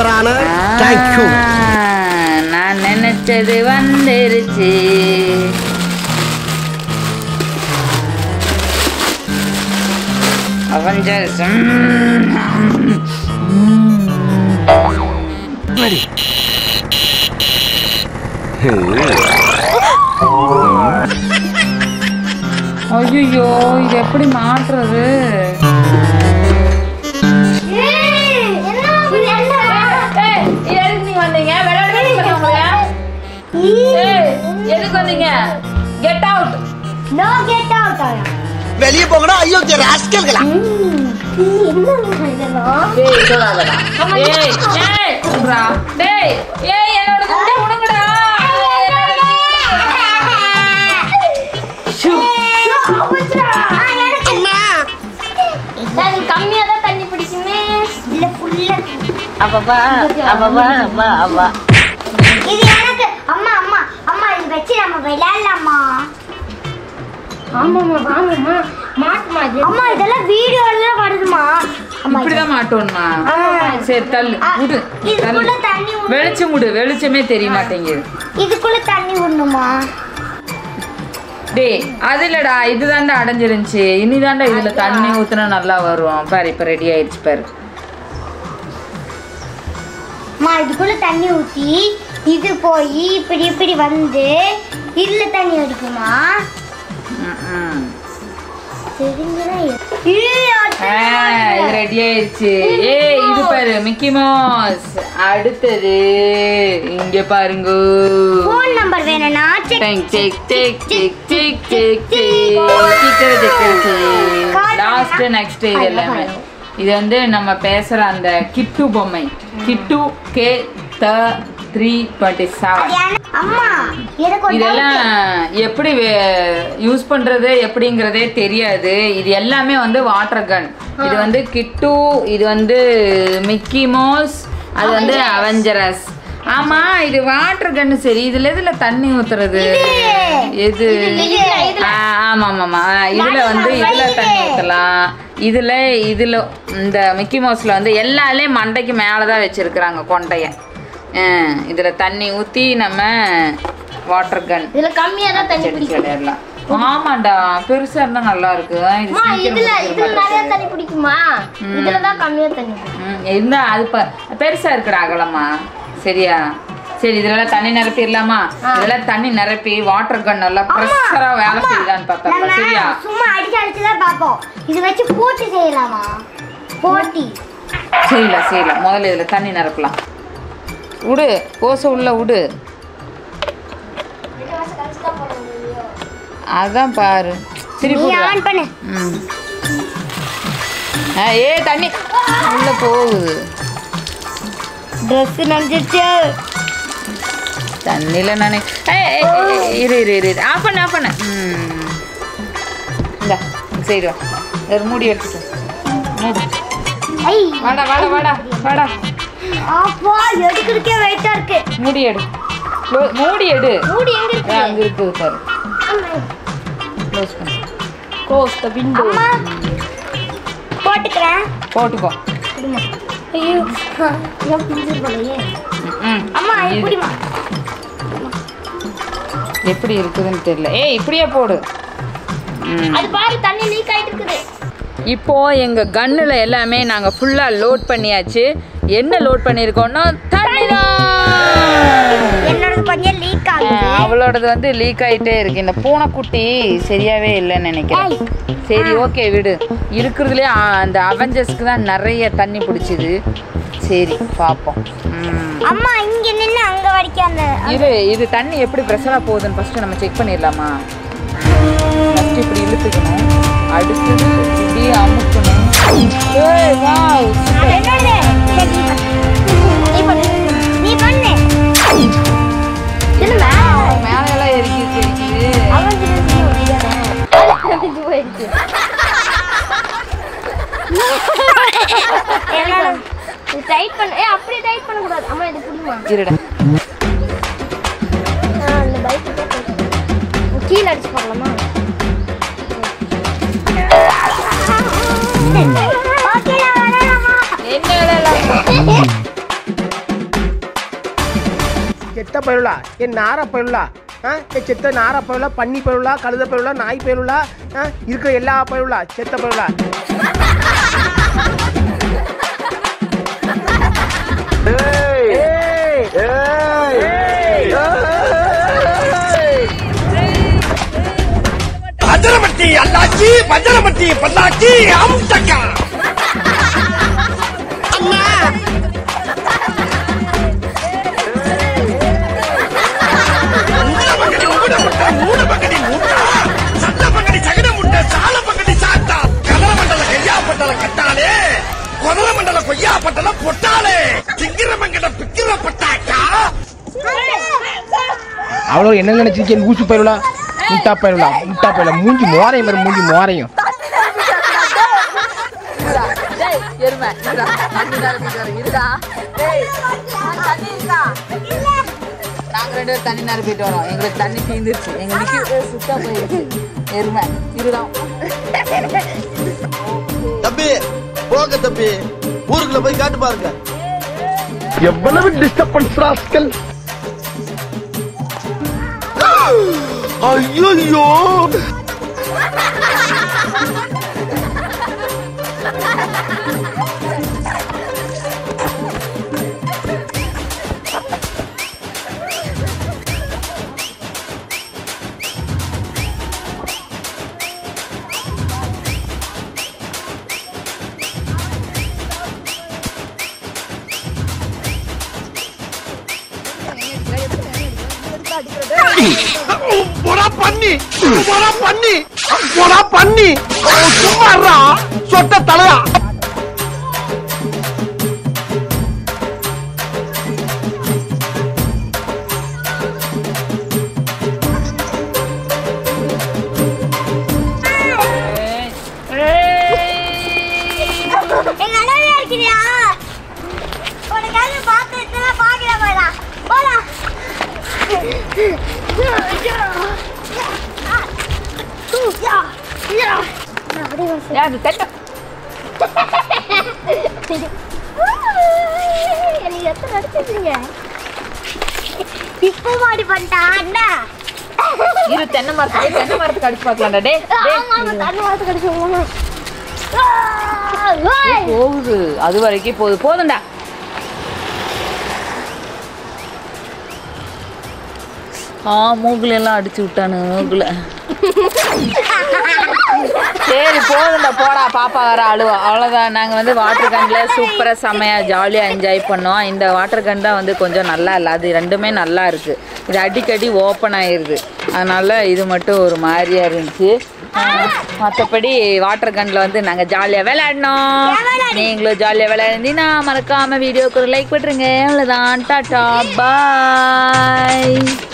யுவரான thank you ஆ, நான் நினைச்சது வந்துருச்சு அவஞ்சர்ஸ் ஐயோ இது எப்படி மாற்றுறது ஏய், எதுக்கு நீங்க வந்தீங்க விளையாடுறதுக்கு வந்தவங்களா? ஏய், எதுக்கு வந்தீங்க get out no get out ஆயா வெளியே போங்கடா ஐயோ ராஸ்கல்களா டேய் சொல்லாதடா டேய் டேய் சொல்றா டேய் ஏய் என்னோட குண்டை உனங்கடா ஷூ கம்மியா தான் தண்ணி பிடிக்குமே இல்ல ஃபுல்லா அப்பப்பா அப்பப்பா அப்பா அப்பா இது எனக்கு அம்மா அம்மா அம்மா இது வச்சு நம்ம விளையாடலாமா ஆமாம்மா வாங்கம்மா மாட்டுமா அம்மா இதெல்லாம் வீடியோல வருதுமா அம்மா இப்படிதான் மாட்டோம்மா ஆ. சரி தள்ளு ஆ, விடு இதுக்குள்ள தள்ளு தண்ணி ஊத்து. வெளிச்சம் விடு வெளிச்சமே தெரிய மாட்டேங்குது இதுக்குள்ள தண்ணி விடணுமா டேய் அது இல்லடா இதுதான்டா அடைஞ்சிருந்துச்சு இனிதான்டா இதுல தண்ணி ஊத்துனா நல்லா வரும் பாரு இப்ப ரெடி ஆயிடுச்சு பாரு அம்மா இதுக்குள்ள தண்ணி ஊத்தி இது போய் இப்படி இப்படி வந்து இதுல தண்ணி எடுக்குமா ம், ம். தெரிஞ்சுதான் ஆ, இது ரெடி ஆயிடுச்சு ஏய் இது பாரு மிக்கி மவுஸ் அடுத்தது இங்க பாருங்க ஃபோன் நம்பர் வேணும்னா செக் டெக் டெக் டெக் டெக் டெக் டெக் டெக் டிக்கர் டிக்கர் லாஸ்ட் நெக்ஸ்ட் இது எல்லாமே இது வந்து நம்ம பேசுற அந்த கிட்டு பொம்மை கிட்டு K the three twenty seven அம்மா எனக்கு ஒரு இதெல்லாம் doubt. எப்படி யூஸ் பண்றது எப்படிங்கிறதே தெரியாது இது எல்லாமே வந்து வாட்டர் கன் இது வந்து கிட்டு இது வந்து மிக்கி மோஸ் அது வந்து அவெஞ்சரஸ் ஆமா இது வாட்டர் கன் சரி இதுல எதுல தண்ணி ஊத்துறது எது ஆ, ஆமா ஆமாமா ஆ, இதுல வந்து இதுல தண்ணி ஊத்தலாம் இதுல இதுல இந்த மிக்கி மவுஸ்ல வந்து எல்லாத்துலயும் மண்டைக்கு மேலதான் வச்சிருக்கிறாங்க கொண்டைய ஆ, இதுல தண்ணி ஊத்தி நம்ம வாட்டர் கன் இதுல கம்மியா தான் தண்ணி செடி பிடிக்கும் விளையாடலாம் ஆமாண்டா பெருசா இருந்தா நல்லா இருக்கு இது அம்மா சீக்கிரம் இதுல முடிஞ்சிட இதுல நிறைய மாட்டேங்குது. தண்ணி பிடிக்குமா இதுல தான் கம்மியா தண்ணி பிடிக்கும் ம், இருந்தா அது ப- பெருசா இருக்குடா அகலமா சரியா சரி இதெல்லாம் தண்ணி நிரப்பிடலாமா இதெல்லாம் தண்ணி நிரப்பி வாட்டர் கன் நல்லா ப்ரெஷரா வேலை செய்யுதான்னு பார்த்தோம்ல நம்ம சரியா சும்மா அடிச்சு அடிச்சு தான் பார்ப்போம் இது வச்சு போட்டி செய்யலாமா போட்டி செய்யலாம் செய்யலாம் முதல்ல இதுல தண்ணி நிரப்பலாம் விடு ஓசை உள்ள விடு அதான் பாரு சரி நீ ஆன் பண்ணு ம் ஆ, ஏ தண்ணி உள்ள போகுது ட்ரெஸ் நனைஞ்சிருச்சு தண்ணியில் நானே ஏய், ஏய், ஏய், ஏய், இரு இரு இரு இரு. ஆஃப் பண்ணு ஆஃப் பண்ணு ம் இந்தா சரி வா ஒரு மூடி எடுத்துட்டு மூடு ஐ வாடா வாடா வாடா வாடா அப்பா எடுக்கிறதுக்கே வெயிட்டா இருக்கு மூடி எடு Clo- மூடி எடு மூடி எங்க இருக்கு ஆ, அங்க இருக்குது பாரு க்ளோஸ் பண்ணு க்ளோஸ் த விண்டோ அம்மா போட்டுக்கிறேன் போட்டுக்கோ ஐயோ நான் பிடிச்சிரு போலையே ம் அம்மா இது எப்படிமா எப்படி இருக்குதுன்னு தெரியல ஏய் இப்படியே போடு ம் அது பாரு தண்ணி லீக் ஆயிட்டு இருக்குது இப்போ எங்க கன்னுல எல்லாமே நாங்க ஃபுல்லா லோட் பண்ணியாச்சு என்ன லோட் பண்ணியிருக்கோம்னா தண்ணி என்னோட கொஞ்சம் லீக் ஆகுது அவளோடது வந்து லீக் ஆயிட்டே இருக்கு இந்த பூனைக்குட்டி சரியாவே இல்லைன்னு நினைக்கிறேன் சரி ஓகே விடு இருக்கிறதுலே அந்த அவெஞ்சர்ஸ்க்கு தான் நிறைய தண்ணி பிடிச்சிது சரி பார்ப்போம் ம். அம்மா இங்க நின்னு அங்க வரைக்கும் அந்த இது இது தண்ணி எப்படி ப்ரெஷராக போகுதுன்னு ஃபஸ்ட்டு நம்ம செக் பண்ணிடலாமா ஃபஸ்ட்டு இப்படி இழுத்துக்கணும் அடுத்தது இப்படி அமுக்கணும் ஏய், wow, super. என்னோடது. சரி, நீ பண்ணு. நீ பண்ணு என்ன மேலே எல்லாம் எரிக்கிச்சு எரிக்குது அவன் போயிடுச்சு டைட் பண்ண ஏ அப்படியே டைட் பண்ண கூடாது அம்மா இது புரியுமா இருடா அந்த பைக் கீழே அடிச்சு பார்க்கலாமா ஓகே நான் வரேன் என்ன வேலை செத்த பயிலுலா என் நார பயிலுலா ஆ என் செத்த நார பயிலுலா பன்னி பயிலுலா கழுத பயிலுலா நாய் பயிலுலா ஆ இருக்கிற எல்லா பயிலுலா செத்த பயிலுலா பஞ்சரமட்டி அல்லாச்சி பஞ்சரமட்டி பல்லாச்சி அம்சக்கா ஊனபக்கடி, ஊனமுட்டை, ஊனபக்கடி மூட்டா. சட்டபக்கடி, சகடமுட்டை, சாலபக்கடி சாத்தா. கதறமண்டல கையாப்பட்டல கட்டாளே. கொதறமண்டல கொய்யாப்பட்டல பொட்டாளே. திங்கிரமங்கட பிக்கிற பட்டாக்கா. அவ்வளோ என்ன நினைச்சிருக்கேன் ஊசு பயிலுலா முட்டா பயிலுலா முட்டா பயிலா மூஞ்சி மோரையும் பாரு மூஞ்சி மோரையும் எருமை இருடா. தண்ணி நிரப்பிட்டு வரேன். இருடா. ஏய், தண்ணி இருக்கா? நாங்க ரெண்டு பேரும் தண்ணி நிரப்பிட்டு வரோம் எங்களுக்கு தண்ணி தீந்துருச்சு எங்க நிக்க சுத்தா போயிடுச்சு எருமை இருடா தம்பி போங்க தம்பி ஊருக்குள்ள போய் காட்டு பாருங்க எவ்வளவு டிஸ்டர்பன்ஸ் ராஸ்கல் ஐயோ போடா பண்ணி போடா பண்ணி போடா பண்ணி சும்மாறா சொட்ட தலையா எங்க அண்ணன் இருக்கிறியா உனக்காக பார்த்து இதெல்லாம் பார்க்கல போடா போடா யாரு தட்ட எனக்கு எத்தனை அடிச்சிருக்கீங்க இப்போ மாடி பண்ணிட்டா அண்ணா இரு தென்னை மரத்துக்கு தென்னை மரத்துக்கு அடிச்சு பார்க்கலாம்டா டே ஆமா ஆமா தண்ணி வாத்து கடிச்சு போகுது அது வரைக்கும் போகுது போதும்டா ஆ மூக்குல எல்லாம் அடிச்சு விட்டானு மூக்குல சரி போதும்டா போடா பாப்பா வர அழுவா அவ்வளோதான் நாங்கள் வந்து வாட்டர் கன்ல சூப்பராக செம்மையாக ஜாலியாக என்ஜாய் பண்ணோம் இந்த வாட்டர் கன் தான் வந்து கொஞ்சம் நல்லா இல்லை அது ரெண்டுமே நல்லா இருக்குது இது அடிக்கடி ஓப்பன் ஆயிடுது அதனால இது மட்டும் ஒரு மாதிரியா இருந்துச்சு மற்றபடி வாட்டர் கன்ல வந்து நாங்கள் ஜாலியாக விளையாடினோம் நீங்களும் ஜாலியாக விளையாடினா மறக்காமல் வீடியோக்கு ஒரு லைக் பண்ணுறீங்க அவ்வளோதான் டாட்டா பாய்